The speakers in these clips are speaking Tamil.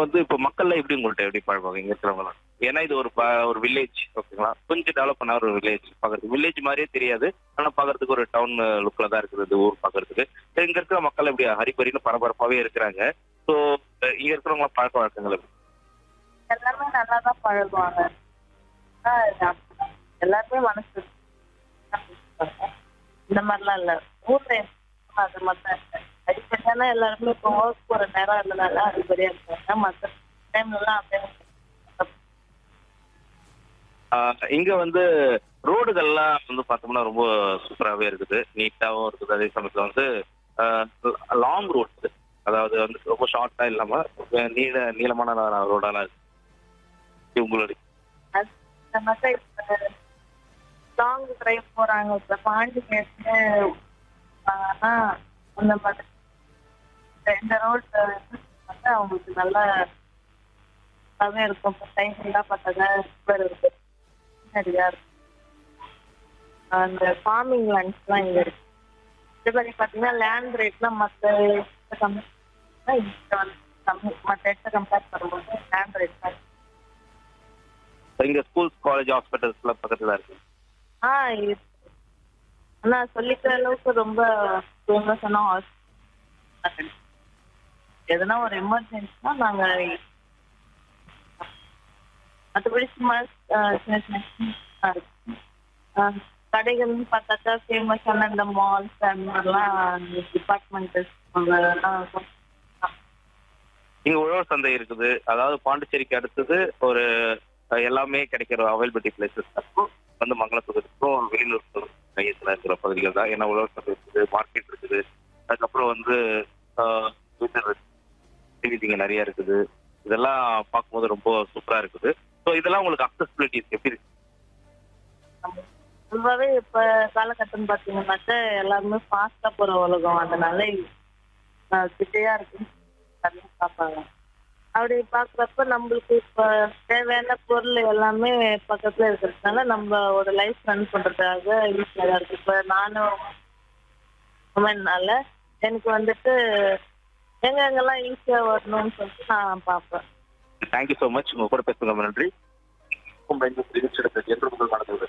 வந்து இப்போ மக்கள்லாம் எப்படி உங்கள்ட்ட எப்படி பழகுவாங்க இங்க இருக்கிறவங்களாம் ஏன்னா இது ஒரு ப- ஒரு வில்லேஜ் ஓகேங்களா கொஞ்சம் டெவலப் பண்ண ஒரு வில்லேஜ் பாக்குறதுக்கு வில்லேஜ் மாதிரியே தெரியாது ஆனா பாக்குறதுக்கு ஒரு டவுன் லுக்ல தான் இருக்குது இந்த ஊர் பாக்குறதுக்கு இங்க இருக்கிற மக்கள் எப்படி ஹரிபரின்னு பரபரப்பாவே இருக்கிறாங்க ஸோ இங்க இருக்கிறவங்க பழக்க வழக்கங்கள் எப்படி? எல்லாமே நல்லா தான் பழகுவாங்க ஆ, எல்லாருமே மனசு இந்த மாதிரிலாம் இல்ல ஊர்ல அது மட்டும் இல்ல அடிப்படையான எல்லாருமே இப்போ ஒர்க் போற நேரம் இருந்தனால அடிப்படையா இருக்காங்க மற்ற டைம்லாம் அப்படியே ஆஹ் இங்க வந்து ரோடுகள்லாம் வந்து பார்த்தோம்னா ரொம்ப சூப்பராகவே இருக்குது நீட்டாகவும் இருக்குது அதே சமயத்தில் வந்து லாங் ரோட்ஸ் அதாவது வந்து ரொம்ப ஷார்ட்டா இல்லாம நீள நீளமான ரோடெல்லாம் இருக்கு உங்களுடைய அது லாங் டிரைவ் போறாங்க இப்ப பாண்டி கேட்டு அந்த மாதிரி இந்த ரோட் வந்து அவங்களுக்கு நல்லா நல்லாவே இருக்கும் இப்போ டைம் பார்த்தா சூப்பர் இருக்கு நிறையா இருக்கும் அந்த ஃபார்மிங் லேண்ட்ஸ்லாம் இங்க இருக்கு இதே மாதிரி பார்த்தீங்கன்னா லேண்ட் ரேட்லாம் மற்ற கம்மி இங்க வந்து கம்மி மற்ற இடத்த கம்பேர் பண்ணும்போது லேண்ட் ரேட் தான் இங்க ஸ்கூல்ஸ் காலேஜ் ஹாஸ்பிட்டல்ஸ்லாம் பக்கத்துல இருக்கு ஆ இருக்கு ஆனா சொல்லிக்கிற அளவுக்கு ரொம்ப ஃபேமஸான ஹாஸ்பிட்டல் எதனா ஒரு எமர்ஜென்சினா நாங்க மற்றபடி சும்மா ஆ, சின்ன சின்ன ஆ, இருக்கு. ஆ, கடைகள்னு பார்த்தாக்கா ஃபேமஸான இந்த மால்ஸ் அந்த மாதிரிலாம் டிபார்ட்மெண்டல்ஸ் இங்க உழவர் சந்தை இருக்குது அதாவது பாண்டிச்சேரிக்கு அடுத்தது ஒரு அஹ், எல்லாமே கிடைக்கிற அவைலபிலிட்டி பிளேசஸ் வந்து மங்களத்துக்கும் வெளியூர் மையத்தில் இருக்கிற பகுதிகள் தான் ஏன்னா உழவர் சந்தை இருக்குது மார்க்கெட் இருக்குது அதுக்கப்புறம் வந்து ஆஹ், வீட்டு வீதிங்க நிறைய இருக்குது இதெல்லாம் பார்க்கும்போது ரொம்ப சூப்பரா இருக்குது ஸோ இதெல்லாம் உங்களுக்கு அக்சசிபிலிட்டிஸ் எப்படி இருக்கு ரொம்பவே இப்ப காலகட்டம் பாத்தீங்கன்னாக்கா எல்லாருமே ஃபாஸ்டா போற உலகம் அதனால அஹ், கிட்டையா இருக்குன்னு எல்லாருமே பார்ப்பாங்க அப்படி பாக்குறப்ப நம்மளுக்கு இப்ப தேவையான பொருள் எல்லாமே பக்கத்துல இருக்கிறதுனால நம்மளோட லைஃப் ரன் பண்றதுக்காக ஈஸியா தான் இருக்கு இப்ப நானும் உமன்னால எனக்கு வந்துட்டு எங்க எங்கெல்லாம் ஈஸியா வரணும்னு சொல்லிட்டு நான் பார்ப்பேன் தேங்க்யூ ஸோ மச் உங்க கூட பேசுங்க ரொம்ப நன்றி என்று முதல் நடந்தது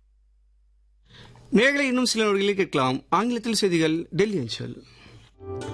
நேர்களை இன்னும் சில நொடிகளில் கேட்கலாம் ஆங்கிலத்தில் செய்திகள் டெல்லி அஞ்சல்